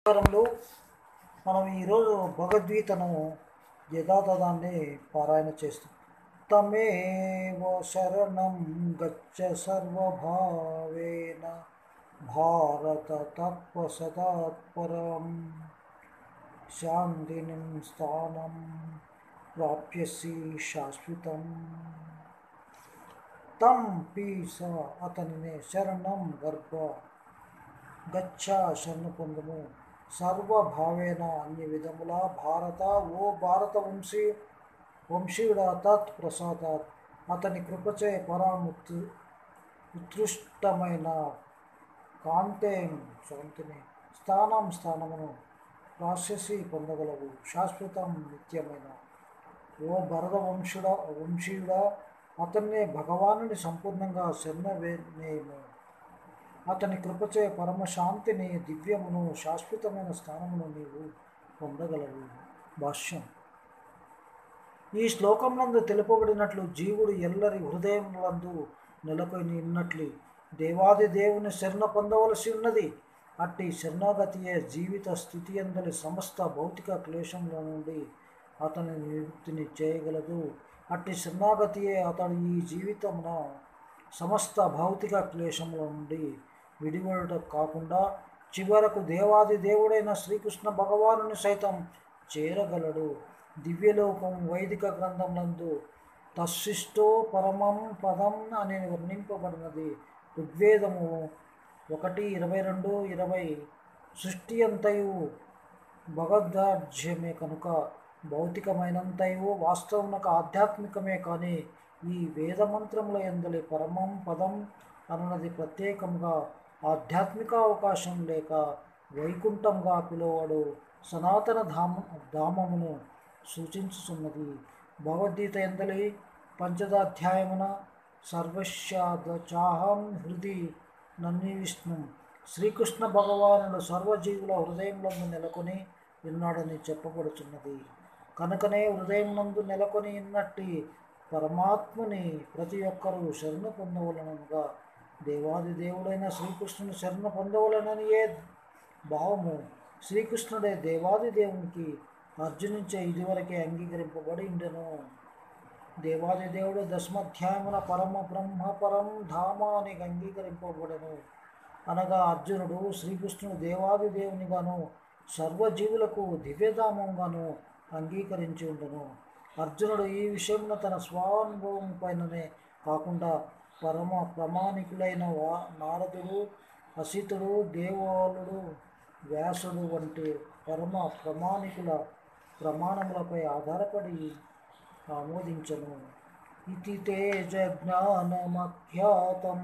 నమస్కారములు మనం ఈరోజు భగవద్గీతను యథాతథాన్ని పారాయణ చేస్తాం తమేవ శరణం గచ్చ సర్వభావేన భారత తత్వ సదాత్పరం శాంతిని స్థానం ప్రాప్యసి శాశ్వతం తం పీస అతనినే శరణం గర్భ గచ్చ శరణు పొందుము సర్వభావేన అన్ని విధముల భారత ఓ భారత వంశీ వంశీయుడ తత్ ప్రసాదాత్ అతని కృపచే పరాముత్తు ఉత్కృష్టమైన కాంతేం శాంతిని స్థానం స్థానమును రాక్షసి పొందగలవు శాశ్వతం నిత్యమైన ఓ భరత వంశుడ వంశీయుడ అతన్నే భగవానుని సంపూర్ణంగా శరణవేనేము అతని కృపచే పరమశాంతిని దివ్యమును శాశ్వతమైన స్థానమును నీవు పొందగలవు భాష్యం ఈ శ్లోకమునందు తెలుపబడినట్లు జీవుడు ఎల్లరి హృదయములందు నెలకొని ఉన్నట్లు దేవాది దేవుని శరణ పొందవలసి ఉన్నది అట్టి శరణాగతియే జీవిత స్థితి అందరి సమస్త భౌతిక క్లేశముల నుండి అతని నివృత్తిని చేయగలదు అట్టి శరణాగతియే అతడు ఈ జీవితమున సమస్త భౌతిక క్లేశముల నుండి విడివడట కాకుండా చివరకు దేవాది దేవుడైన శ్రీకృష్ణ భగవానుని సైతం చేరగలడు దివ్యలోకం వైదిక గ్రంథములందు తస్సిష్టో పరమం పదం అని వర్ణింపబడినది ఋగ్వేదము ఒకటి ఇరవై రెండు ఇరవై సృష్టి అంతయు భగవద్రాజ్యమే కనుక భౌతికమైనంతయు వాస్తవమునకు ఆధ్యాత్మికమే కానీ ఈ వేదమంత్రముల ఎందలి పరమం పదం అన్నది ప్రత్యేకంగా ఆధ్యాత్మిక అవకాశం లేక వైకుంఠంగా పిలువడు సనాతన ధామ ధామమును సూచించుతున్నది భగవద్గీత ఎందలి పంచదాధ్యాయమున సర్వశాదచాహం హృది నన్ని విష్ణు శ్రీకృష్ణ భగవానుడు సర్వజీవుల హృదయములందు నెలకొని ఉన్నాడని చెప్పబడుతున్నది కనుకనే హృదయమునందు నెలకొని ఉన్నట్టి పరమాత్ముని ప్రతి ఒక్కరూ శరణ పొందవలనగా దేవాది దేవుడైన శ్రీకృష్ణుని శరణ పొందవలనని ఏ భావము శ్రీకృష్ణుడే దేవాది దేవునికి అర్జునించే ఇదివరకే అంగీకరింపబడి ఉండెను దేవాది దేవుడు దశమాధ్యాయమున పరమ బ్రహ్మ పరం ధామానికి అంగీకరింపబడెను అనగా అర్జునుడు శ్రీకృష్ణుడు దేవాది దేవునిగాను సర్వజీవులకు దివ్యధామంగాను అంగీకరించి ఉండను అర్జునుడు ఈ విషయంలో తన స్వానుభవం పైననే కాకుండా పరమ ప్రమాణికులైన వా నారదుడు అసితుడు దేవాలుడు వ్యాసుడు వంటి పరమ ప్రమాణికుల ప్రమాణములపై ఆధారపడి ఆమోదించను ఇది తేజ జ్ఞానమఖ్యాతం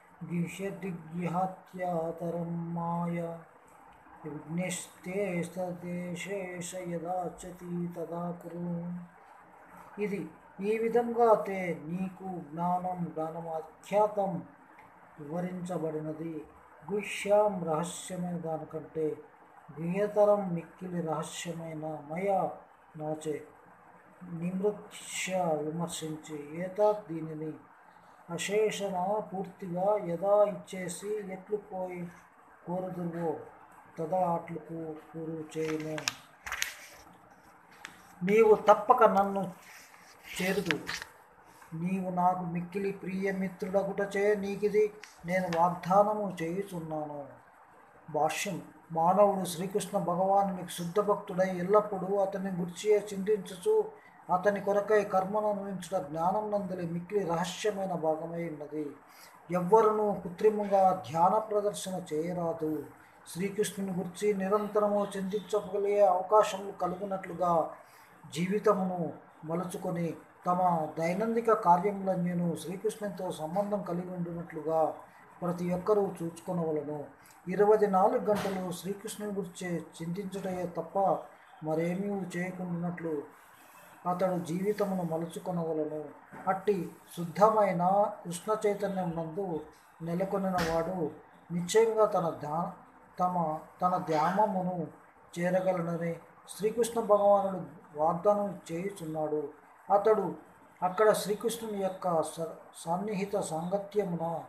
గిహ్యదిగ్యహత్యాతరం మాయ విఘ్నిస్తేస్తదేశేష యదాచతి తదా కురు ఇది ఈ విధంగా తే నీకు జ్ఞానం జ్ఞానం అఖ్యాతం వివరించబడినది గుహ్యాం రహస్యమైన దానికంటే గుహ్యతరం మిక్కిలి రహస్యమైన మయ నాచే నిమృత్య విమర్శించి ఏతా దీనిని అశేషణ పూర్తిగా యదా ఇచ్చేసి ఎట్లు పోయి కోరుదువో తదా అట్లకు కూరు చేయను నీవు తప్పక నన్ను చేరుదు నీవు నాకు మిక్కిలి ప్రియమిత్రుడగుటచే నీకిది నేను వాగ్దానము చేయుచున్నాను భాష్యం మానవుడు శ్రీకృష్ణ భగవానునికి శుద్ధ భక్తుడై ఎల్లప్పుడూ అతని గుర్చి చింతించుచు అతని కొరకై కర్మను అనుభవించుట జ్ఞానం నందలి మిక్కిలి రహస్యమైన భాగమై ఉన్నది ఎవ్వరును కృత్రిమంగా ధ్యాన ప్రదర్శన చేయరాదు శ్రీకృష్ణుని గురించి నిరంతరము చింతించగలిగే అవకాశములు కలుగునట్లుగా జీవితమును మలుచుకొని తమ దైనందిక కార్యములన్నీ శ్రీకృష్ణునితో సంబంధం కలిగి ఉండినట్లుగా ప్రతి ఒక్కరూ చూచుకొనవలను ఇరవై నాలుగు గంటలు శ్రీకృష్ణుని గురించి చింతించుటయే తప్ప మరేమీ చేయకుండానట్లు అతడు జీవితమును మలుచుకొనవలను అట్టి శుద్ధమైన కృష్ణ చైతన్యం నందు నెలకొనిన వాడు నిశ్చయంగా తన ధ్యా తమ తన ధ్యామమును చేరగలనని శ్రీకృష్ణ భగవానుడు వాగ్దానం చేయుచున్నాడు అతడు అక్కడ శ్రీకృష్ణుని యొక్క స- సన్నిహిత సాంగత్యమున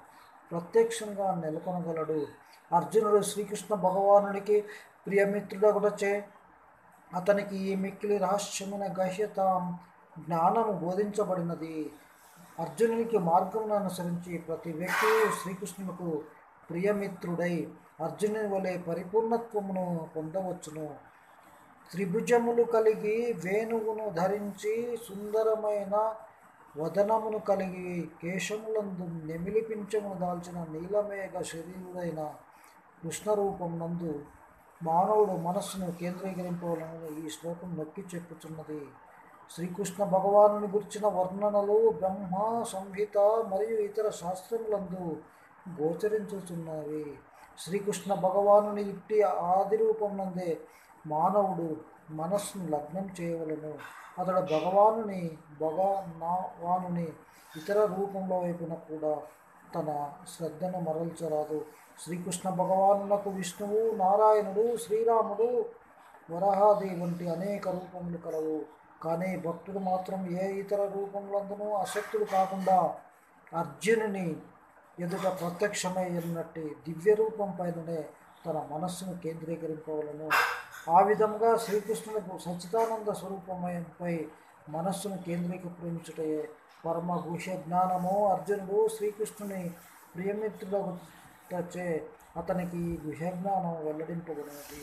ప్రత్యక్షంగా నెలకొనగలడు అర్జునుడు శ్రీకృష్ణ భగవానుడికి ప్రియమిత్రుడగుటచే అతనికి ఈ మిక్కిలి రహస్యమైన గహ్యత జ్ఞానము బోధించబడినది అర్జునునికి మార్గమును అనుసరించి ప్రతి వ్యక్తి శ్రీకృష్ణునికి ప్రియమిత్రుడై అర్జునుని వలె పరిపూర్ణత్వమును పొందవచ్చును త్రిభుజములు కలిగి వేణువును ధరించి సుందరమైన వదనమును కలిగి కేశములందు నెమిలిపించమును దాల్చిన నీలమేఘ శరీరుడైన కృష్ణరూపం నందు మానవుడు మనస్సును కేంద్రీకరింపవలనని ఈ శ్లోకం నొక్కి చెప్పుచున్నది శ్రీకృష్ణ భగవానుని గుర్చిన వర్ణనలు బ్రహ్మ సంహిత మరియు ఇతర శాస్త్రములందు గోచరించుచున్నవి శ్రీకృష్ణ భగవానుని ఇట్టి ఆది రూపం నందే మానవుడు మనస్సును లగ్నం చేయవలను అతడు భగవానుని భగవానుని ఇతర రూపంలో వైపున కూడా తన శ్రద్ధను మరల్చరాదు శ్రీకృష్ణ భగవానులకు విష్ణువు నారాయణుడు శ్రీరాముడు వరహాది వంటి అనేక రూపములు కలవు కానీ భక్తుడు మాత్రం ఏ ఇతర రూపములందునూ అశక్తుడు కాకుండా అర్జునుని ఎదుట ప్రత్యక్షమై ఉన్నట్టి దివ్య రూపం పైననే తన మనస్సును కేంద్రీకరింపవలను ఆ విధంగా శ్రీకృష్ణులకు సచ్చిదానంద స్వరూపమయంపై మనస్సును కేంద్రీకరించుటయే పరమ గుహ్య జ్ఞానము అర్జునుడు శ్రీకృష్ణుని ప్రియమిత్రులచే అతనికి ఈ గుహ్య జ్ఞానం వెల్లడింపబడినది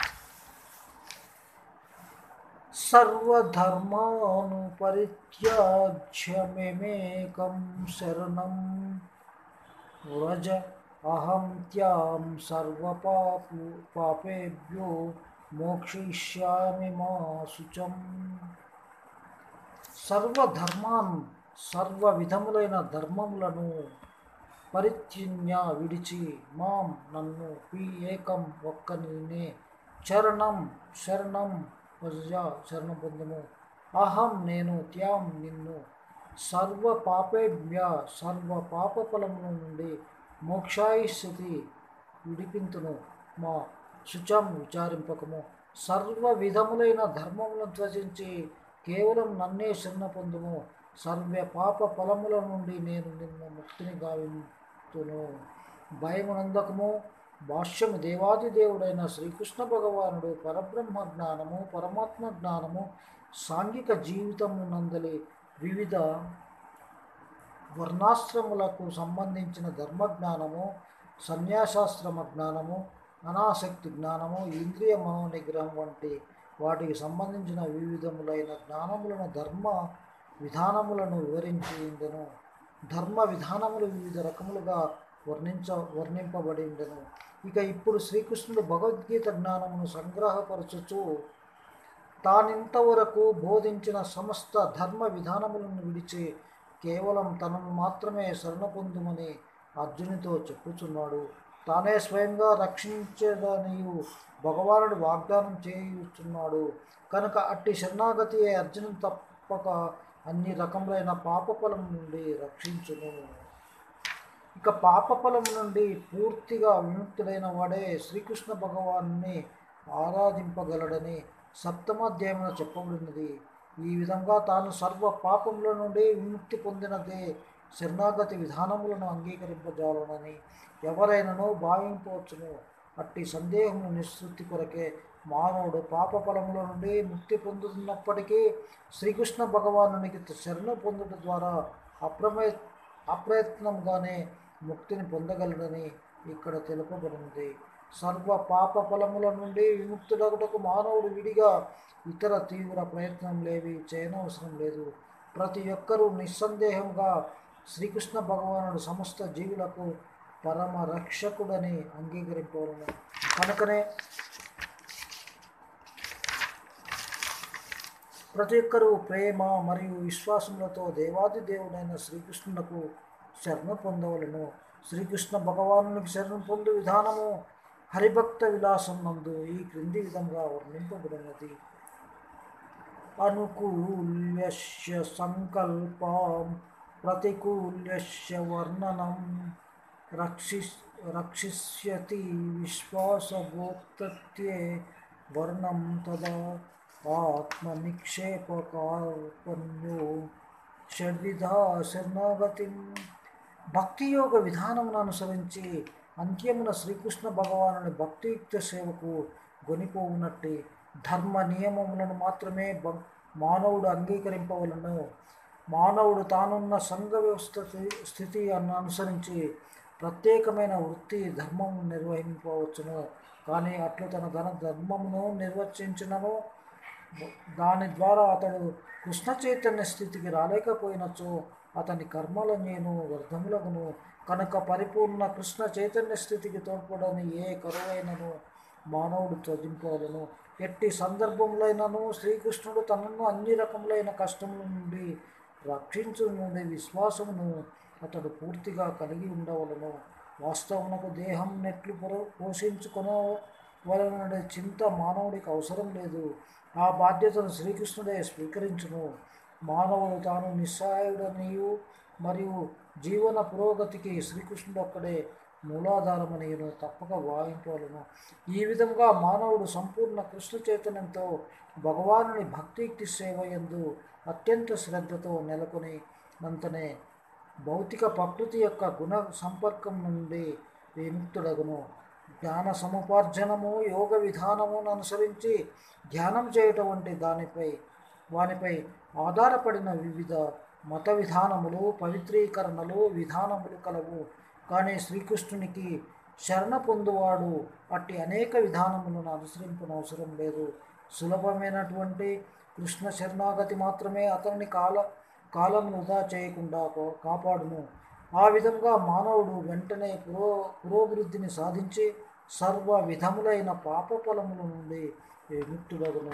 సర్వధర్మాను పరిత్యాజ్య మేమేకం శరణం వ్రజ అహం త్యాం సర్వపాపు పాపేభ్యో మోక్షయిష్యామి మా శుచం సర్వధర్మాన్ సర్వ విధములైన ధర్మములను పరిత్యన్య విడిచి మాం నన్ను పి ఏకం ఒక్క నేనే చరణం శరణం ప్రజ శరణం పొందుము అహం నేను త్యాం నిన్ను సర్వ పాపేభ్య సర్వ పాప ఫలముల నుండి మోక్షాయిస్థితి విడిపింతును మా శుచం విచారింపకము సర్వ విధములైన ధర్మములను త్వజించి కేవలం నన్నే శరణ పొందుము సర్వ పాప ఫలముల నుండి నేను నిన్ను ముక్తిని గావింతును భయమునందకము భాష్యము దేవాది దేవుడైన శ్రీకృష్ణ భగవానుడు పరబ్రహ్మ జ్ఞానము పరమాత్మ జ్ఞానము సాంఘిక జీవితము నందలి వివిధ వర్ణాశ్రములకు సంబంధించిన ధర్మజ్ఞానము సన్యాసాశ్రమ జ్ఞానము అనాసక్తి జ్ఞానము ఇంద్రియ మనోనిగ్రహం వంటి వాటికి సంబంధించిన వివిధములైన జ్ఞానములను ధర్మ విధానములను వివరించి ఉండెను ధర్మ విధానములు వివిధ రకములుగా వర్ణించ వర్ణింపబడి ఉండెను ఇక ఇప్పుడు శ్రీకృష్ణుడు భగవద్గీత జ్ఞానమును సంగ్రహపరచుచు తానింతవరకు బోధించిన సమస్త ధర్మ విధానములను విడిచి కేవలం తనను మాత్రమే శరణ పొందుమని అర్జునితో చెప్పుచున్నాడు తానే స్వయంగా రక్షించదనియు భగవానుడు వాగ్దానం చేయుచున్నాడు కనుక అట్టి శరణాగతి అర్జును తప్పక అన్ని రకములైన పాపఫలం నుండి రక్షించును ఇక పాపఫలం నుండి పూర్తిగా విముక్తుడైన వాడే శ్రీకృష్ణ భగవాన్ని ఆరాధింపగలడని సప్తమాధ్యాయంలో చెప్పబడినది ఈ విధంగా తాను సర్వ పాపముల నుండి విముక్తి పొందినదే శరణాగతి విధానములను అంగీకరింపజాలనని ఎవరైనానో భావింపవచ్చును అట్టి సందేహము నిశ్శృతి కొరకే మానవుడు పాప ఫలముల నుండి ముక్తి పొందుతున్నప్పటికీ శ్రీకృష్ణ భగవానునికి శరణ పొందుట ద్వారా అప్రమే అప్రయత్నంగానే ముక్తిని పొందగలడని ఇక్కడ తెలుపబడింది సర్వ పాప ఫలముల నుండి విముక్తుడగుటకు మానవుడు విడిగా ఇతర తీవ్ర ప్రయత్నంలేవి చేయనవసరం లేదు ప్రతి ఒక్కరూ నిస్సందేహంగా శ్రీకృష్ణ భగవానుడు సమస్త జీవులకు పరమ రక్షకుడని అంగీకరింపవలను కనుకనే ప్రతి ఒక్కరూ ప్రేమ మరియు విశ్వాసములతో దేవాది దేవుడైన శ్రీకృష్ణునకు శరణ పొందవలను శ్రీకృష్ణ భగవానునికి శరణం పొందు విధానము హరిభక్త విలాసం నందు ఈ క్రింది విధంగా వర్ణింపబడినది అనుకూల్యస్య సంకల్పం ప్రతికూల్యస్య వర్ణనం రక్షి రక్షిష్యతి విశ్వాసగోప్తత్యే వర్ణం తదా ఆత్మనిక్షేపకార్పణ్యో షడ్విధా శరణాగతిం భక్తి యోగ విధానమును అనుసరించి అంత్యమున శ్రీకృష్ణ భగవానుని భక్తియుక్త సేవకు గొనిపోవునట్టి ధర్మ నియమములను మాత్రమే భ- మానవుడు అంగీకరింపవలను మానవుడు తానున్న సంఘ వ్యవస్థ స్థితి అన్న అనుసరించి ప్రత్యేకమైన వృత్తి ధర్మము నిర్వహింపవచ్చును కానీ అట్లు తన ధన ధర్మమును నిర్వచించినను దాని ద్వారా అతడు కృష్ణ చైతన్య స్థితికి రాలేకపోయినచో అతని కర్మల నేను వ్యర్థములగును కనుక పరిపూర్ణ కృష్ణ చైతన్య స్థితికి తోడ్పడని ఏ కరువైనను మానవుడు త్యజింపవలను ఎట్టి సందర్భంలోనూ శ్రీకృష్ణుడు తనను అన్ని రకములైన కష్టముల నుండి రక్షించునుండి విశ్వాసమును అతడు పూర్తిగా కలిగి ఉండవలను వాస్తవమునకు దేహం నెట్లు పొర పోషించుకొనవలననే చింత మానవుడికి అవసరం లేదు ఆ బాధ్యతను శ్రీకృష్ణుడే స్వీకరించును మానవుడు తాను నిస్సహాయుడనియు మరియు జీవన పురోగతికి శ్రీకృష్ణుడు ఒక్కడే మూలాధారమనియును తప్పక భావింపవలను ఈ విధంగా మానవుడు సంపూర్ణ కృష్ణ చైతన్యంతో భగవానుని భక్తియుక్తి సేవ యందు అత్యంత శ్రద్ధతో నెలకొని నంతనే భౌతిక ప్రకృతి యొక్క గుణ సంపర్కం నుండి విముక్తుడగును జ్ఞాన సముపార్జనము యోగ విధానమును అనుసరించి ధ్యానం చేయటం వంటి దానిపై వానిపై ఆధారపడిన వివిధ మత విధానములు పవిత్రీకరణలు విధానములు కలవు కానీ శ్రీకృష్ణునికి శరణ పొందువాడు అట్టి అనేక విధానములను అనుసరింపనవసరం లేదు సులభమైనటువంటి కృష్ణ శరణాగతి మాత్రమే అతనిని కాల కాలం వృధా చేయకుండా కా- కాపాడును ఆ విధంగా మానవుడు వెంటనే పురో పురోభివృద్ధిని సాధించి సర్వ విధములైన పాప ఫలముల నుండి విముక్తుడగును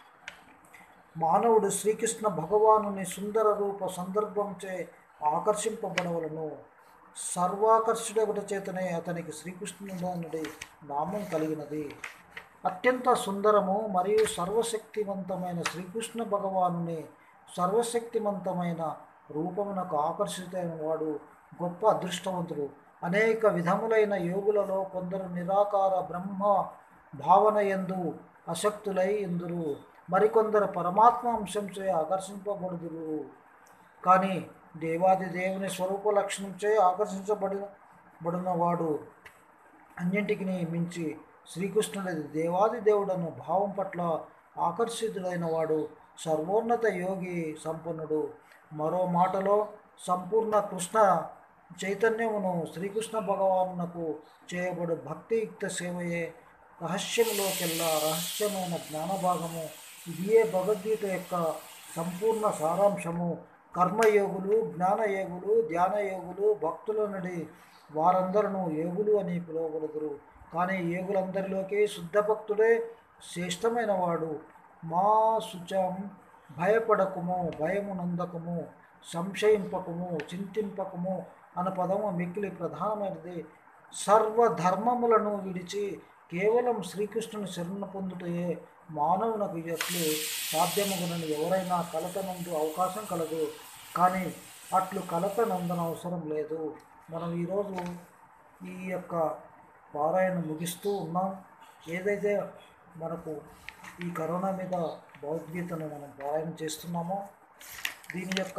మానవుడు శ్రీకృష్ణ భగవానుని సుందర రూప సందర్భంచే ఆకర్షింపబడవలను సర్వాకర్షుడొకట చేతనే అతనికి శ్రీకృష్ణుడి నామం కలిగినది అత్యంత సుందరము మరియు సర్వశక్తివంతమైన శ్రీకృష్ణ భగవానుని సర్వశక్తివంతమైన రూపమునకు ఆకర్షితైన వాడు గొప్ప అదృష్టవంతుడు అనేక విధములైన యోగులలో కొందరు నిరాకార బ్రహ్మ భావన ఎందు అశక్తులై ఎందురు మరికొందరు పరమాత్మ అంశంచే ఆకర్షింపబడుదురు కానీ దేవాది దేవుని స్వరూప లక్షణంచే ఆకర్షించబడిన బడినవాడు అన్నింటికి మించి శ్రీకృష్ణుడి దేవాది దేవుడన్న భావం పట్ల ఆకర్షితుడైన వాడు సర్వోన్నత యోగి సంపన్నుడు మరో మాటలో సంపూర్ణ కృష్ణ చైతన్యమును శ్రీకృష్ణ భగవానునకు చేయబడు భక్తియుక్త సేవయే రహస్యములోకెల్లా రహస్యమైన జ్ఞానభాగము ఇదియే భగవద్గీత యొక్క సంపూర్ణ సారాంశము కర్మయోగులు జ్ఞానయోగులు ధ్యానయోగులు భక్తుల నుండి వారందరూ యోగులు అని పిలువబడుదురు కానీ యోగులందరిలోకి శుద్ధ భక్తుడే శ్రేష్టమైన వాడు మా శుచం భయపడకుము భయము నందకము సంశయింపకము చింతింపకము అన్న పదము మిక్కిలి ప్రధానమైనది సర్వధర్మములను విడిచి కేవలం శ్రీకృష్ణుని శరణ పొందుటయే మానవునకు ఎట్లు సాధ్యమగునని ఎవరైనా కలత నందు అవకాశం కలదు కానీ అట్లు కలత నందన అవసరం లేదు మనం ఈరోజు ఈ యొక్క పారాయణ ముగిస్తూ ఉన్నాం ఏదైతే మనకు ఈ కరోనా మీద భగవద్గీతను మనం పారాయణ చేస్తున్నామో దీని యొక్క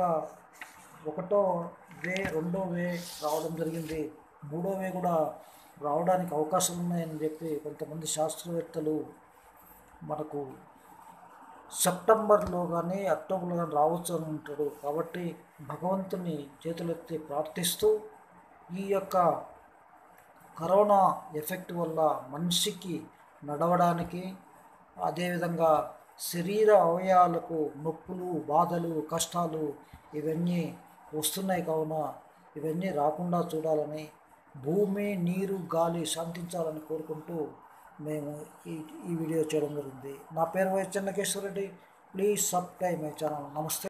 ఒకటో వే రెండో వే రావడం జరిగింది మూడో వే కూడా రావడానికి అవకాశం ఉన్నాయని చెప్పి కొంతమంది శాస్త్రవేత్తలు మనకు సెప్టెంబర్లో కానీ అక్టోబర్లో కానీ రావచ్చు అని ఉంటాడు కాబట్టి భగవంతుని చేతులెత్తి ప్రార్థిస్తూ ఈ యొక్క కరోనా ఎఫెక్ట్ వల్ల మనిషికి నడవడానికి అదేవిధంగా శరీర అవయవాలకు నొప్పులు బాధలు కష్టాలు ఇవన్నీ వస్తున్నాయి కావున ఇవన్నీ రాకుండా చూడాలని భూమి నీరు గాలి శాంతించాలని కోరుకుంటూ మేము ఈ ఈ వీడియో చేయడం జరిగింది నా పేరు Y Chennakeshwara Reddy please subscribe my channel నమస్తే